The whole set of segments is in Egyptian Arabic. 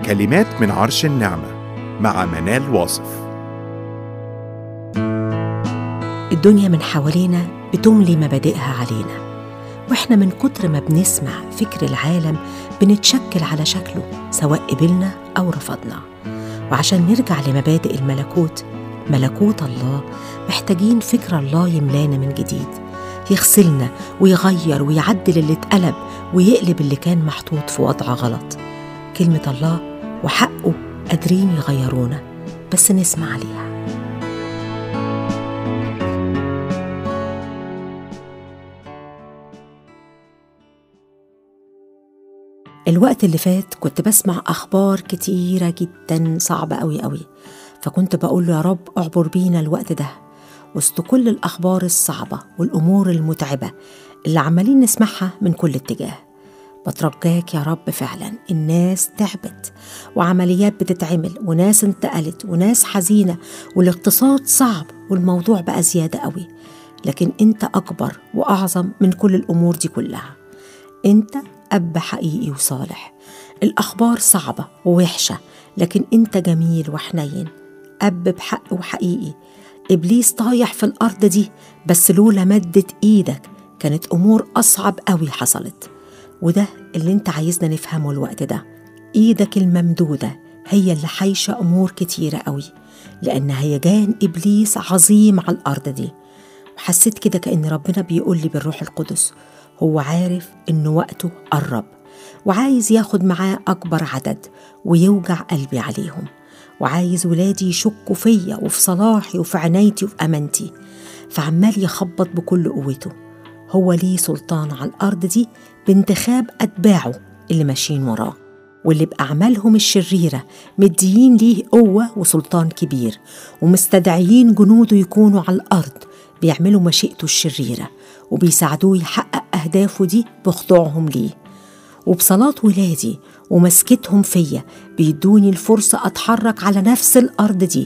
كلمات من عرش النعمة مع منال واصف الدنيا من حوالينا بتملي مبادئها علينا واحنا من كتر ما بنسمع فكر العالم بنتشكل على شكله سواء قبلنا او رفضنا وعشان نرجع لمبادئ الملكوت ملكوت الله محتاجين فكر الله يملانا من جديد يغسلنا ويغير ويعدل اللي اتقلب ويقلب اللي كان محطوط في وضع غلط كلمة الله وحقه قادرين يغيرونا بس نسمع عليها الوقت اللي فات كنت بسمع أخبار كتيرة جدا صعبة أوي أوي فكنت بقول له يا رب اعبر بينا الوقت ده وسط كل الأخبار الصعبة والأمور المتعبة اللي عمالين نسمعها من كل اتجاه بترجاك يا رب فعلا الناس تعبت وعمليات بتتعمل وناس انتقلت وناس حزينة والاقتصاد صعب والموضوع بقى زيادة قوي لكن انت أكبر وأعظم من كل الأمور دي كلها انت أب حقيقي وصالح الأخبار صعبة ووحشة لكن انت جميل وحنين أب بحق وحقيقي إبليس طايح في الأرض دي بس لولا مدت إيدك كانت أمور أصعب قوي حصلت وده اللي انت عايزنا نفهمه الوقت ده ايدك الممدودة هي اللي حايشة أمور كتيرة قوي لأن هيجان إبليس عظيم على الأرض دي وحسيت كده كأن ربنا بيقول لي بالروح القدس هو عارف إن وقته قرب وعايز ياخد معاه أكبر عدد ويوجع قلبي عليهم وعايز ولادي يشكوا فيا وفي صلاحي وفي عنايتي وفي أمانتي فعمال يخبط بكل قوته هو ليه سلطان على الأرض دي بانتخاب أتباعه اللي ماشيين وراه واللي بأعمالهم الشريرة مديين ليه قوة وسلطان كبير ومستدعيين جنوده يكونوا على الأرض بيعملوا مشيئته الشريرة وبيساعدوه يحقق أهدافه دي بخضوعهم ليه وبصلاة ولادي ومسكتهم فيا بيدوني الفرصة أتحرك على نفس الأرض دي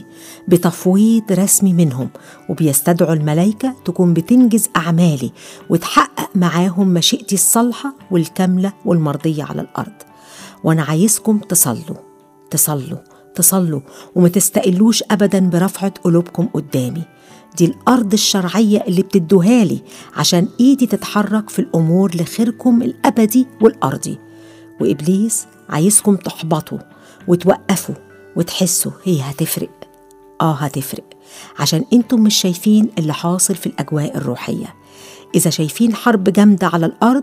بتفويض رسمي منهم وبيستدعوا الملايكة تكون بتنجز أعمالي وتحقق معاهم مشيئتي الصالحة والكاملة والمرضية على الأرض وأنا عايزكم تصلوا تصلوا تصلوا وما تستقلوش أبدا برفعة قلوبكم قدامي دي الأرض الشرعية اللي بتدوها لي عشان إيدي تتحرك في الأمور لخيركم الأبدي والأرضي وإبليس عايزكم تحبطوا وتوقفوا وتحسوا هي هتفرق آه هتفرق عشان انتم مش شايفين اللي حاصل في الأجواء الروحية إذا شايفين حرب جامدة على الأرض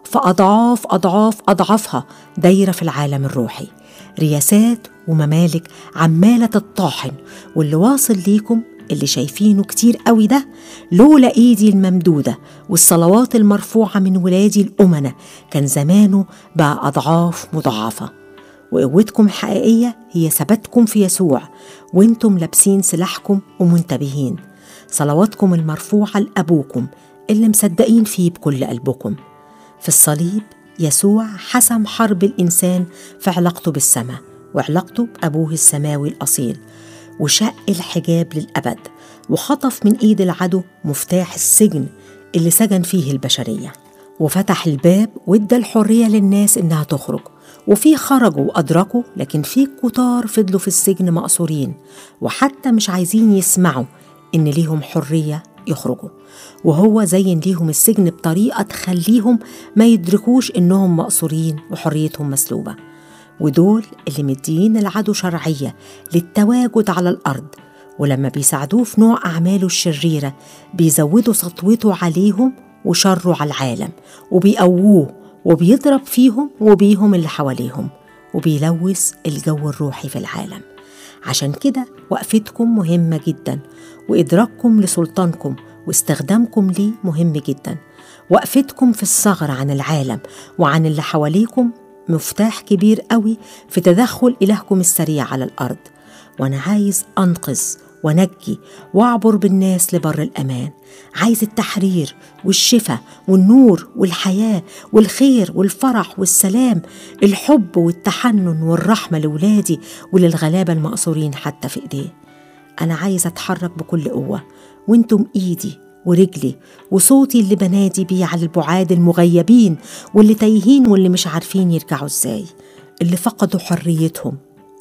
فأضعاف أضعاف أضعافها دايرة في العالم الروحي رياسات وممالك عمالة تطاحن واللي واصل ليكم اللي شايفينه كتير قوي ده لولا ايدي الممدوده والصلوات المرفوعه من ولادي الامنه كان زمانه بقى اضعاف مضاعفه وقوتكم الحقيقيه هي ثباتكم في يسوع وانتم لابسين سلاحكم ومنتبهين صلواتكم المرفوعه لابوكم اللي مصدقين فيه بكل قلبكم في الصليب يسوع حسم حرب الانسان في علاقته بالسماء وعلاقته بابوه السماوي الاصيل وشق الحجاب للأبد وخطف من إيد العدو مفتاح السجن اللي سجن فيه البشرية وفتح الباب وادى الحرية للناس إنها تخرج وفي خرجوا وأدركوا لكن في كتار فضلوا في السجن مقصورين وحتى مش عايزين يسمعوا إن ليهم حرية يخرجوا وهو زين ليهم السجن بطريقة تخليهم ما يدركوش إنهم مقصورين وحريتهم مسلوبة ودول اللي مديين العدو شرعية للتواجد على الأرض ولما بيساعدوه في نوع أعماله الشريرة بيزودوا سطوته عليهم وشره على العالم وبيقووه وبيضرب فيهم وبيهم اللي حواليهم وبيلوث الجو الروحي في العالم عشان كده وقفتكم مهمة جدا وإدراككم لسلطانكم واستخدامكم ليه مهم جدا وقفتكم في الثغر عن العالم وعن اللي حواليكم مفتاح كبير قوي في تدخل إلهكم السريع على الأرض وأنا عايز أنقذ ونجي واعبر بالناس لبر الأمان عايز التحرير والشفاء والنور والحياة والخير والفرح والسلام الحب والتحنن والرحمة لولادي وللغلابة المقصورين حتى في إيديه أنا عايز أتحرك بكل قوة وانتم إيدي ورجلي وصوتي اللي بنادي بيه على البعاد المغيبين واللي تايهين واللي مش عارفين يرجعوا ازاي اللي فقدوا حريتهم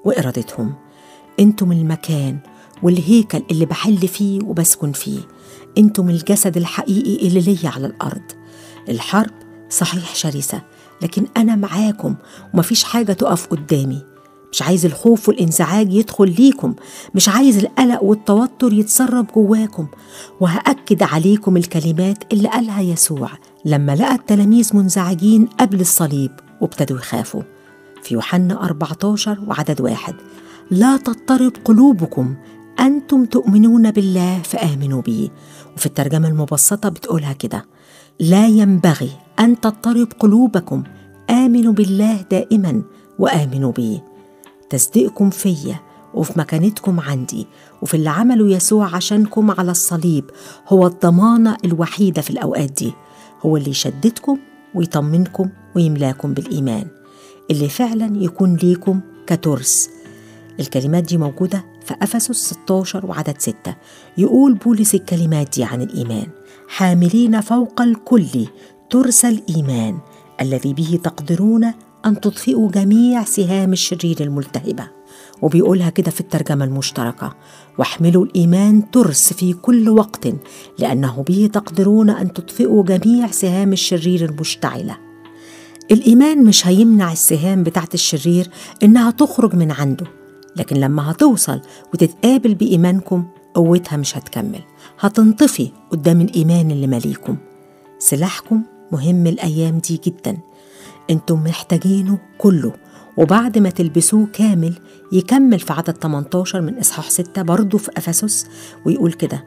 وإرادتهم انتم المكان والهيكل اللي بحل فيه وبسكن فيه انتم الجسد الحقيقي اللي ليا على الأرض الحرب صحيح شرسة لكن أنا معاكم ومفيش حاجة تقف قدامي مش عايز الخوف والانزعاج يدخل ليكم مش عايز القلق والتوتر يتسرب جواكم وهأكد عليكم الكلمات اللي قالها يسوع لما لقى التلاميذ منزعجين قبل الصليب وابتدوا يخافوا في يوحنا 14 وعدد واحد لا تضطرب قلوبكم أنتم تؤمنون بالله فآمنوا بي وفي الترجمة المبسطة بتقولها كده لا ينبغي أن تضطرب قلوبكم آمنوا بالله دائما وآمنوا بي تصديقكم فيا وفي مكانتكم عندي وفي اللي عمله يسوع عشانكم على الصليب هو الضمانة الوحيدة في الأوقات دي هو اللي يشددكم ويطمنكم ويملاكم بالإيمان اللي فعلا يكون ليكم كترس الكلمات دي موجودة في أفسس 16 وعدد 6 يقول بولس الكلمات دي عن الإيمان حاملين فوق الكل ترس الإيمان الذي به تقدرون أن تطفئوا جميع سهام الشرير الملتهبة وبيقولها كده في الترجمة المشتركة واحملوا الإيمان ترس في كل وقت لأنه به تقدرون أن تطفئوا جميع سهام الشرير المشتعلة الإيمان مش هيمنع السهام بتاعت الشرير إنها تخرج من عنده لكن لما هتوصل وتتقابل بإيمانكم قوتها مش هتكمل هتنطفي قدام الإيمان اللي مليكم سلاحكم مهم الأيام دي جدا انتم محتاجينه كله وبعد ما تلبسوه كامل يكمل في عدد 18 من إصحاح 6 برضه في أفسس ويقول كده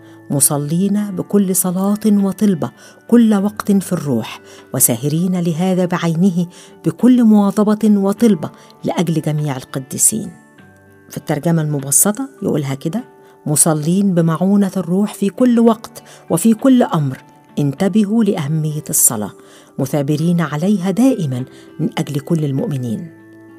مصلين بكل صلاة وطلبة كل وقت في الروح وساهرين لهذا بعينه بكل مواظبة وطلبة لأجل جميع القديسين في الترجمة المبسطة يقولها كده مصلين بمعونة الروح في كل وقت وفي كل أمر انتبهوا لأهمية الصلاة مثابرين عليها دائما من أجل كل المؤمنين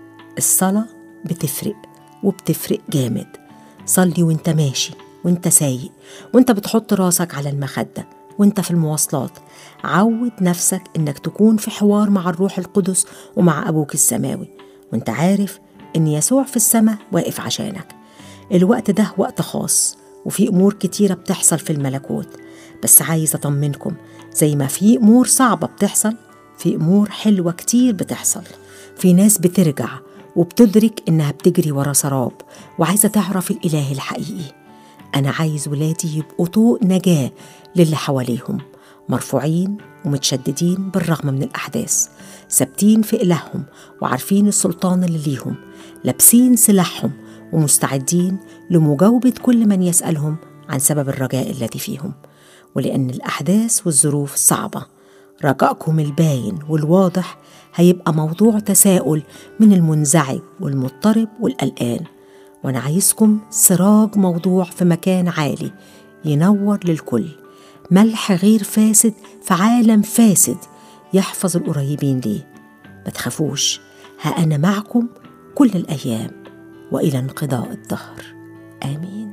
الصلاة بتفرق وبتفرق جامد صلي وانت ماشي وانت سايق وانت بتحط راسك على المخدة وانت في المواصلات عود نفسك انك تكون في حوار مع الروح القدس ومع ابوك السماوي وانت عارف ان يسوع في السماء واقف عشانك الوقت ده وقت خاص وفي امور كتيره بتحصل في الملكوت بس عايز اطمنكم زي ما في امور صعبه بتحصل في امور حلوه كتير بتحصل في ناس بترجع وبتدرك انها بتجري ورا سراب وعايزه تعرف الاله الحقيقي انا عايز ولادي يبقوا طوق نجاه للي حواليهم مرفوعين ومتشددين بالرغم من الاحداث ثابتين في الههم وعارفين السلطان اللي ليهم لابسين سلاحهم ومستعدين لمجاوبه كل من يسالهم عن سبب الرجاء الذي فيهم ولان الاحداث والظروف صعبه رجائكم الباين والواضح هيبقى موضوع تساؤل من المنزعج والمضطرب والقلقان وانا عايزكم سراج موضوع في مكان عالي ينور للكل ملح غير فاسد في عالم فاسد يحفظ القريبين ليه ما تخافوش ها انا معكم كل الايام والى انقضاء الدهر امين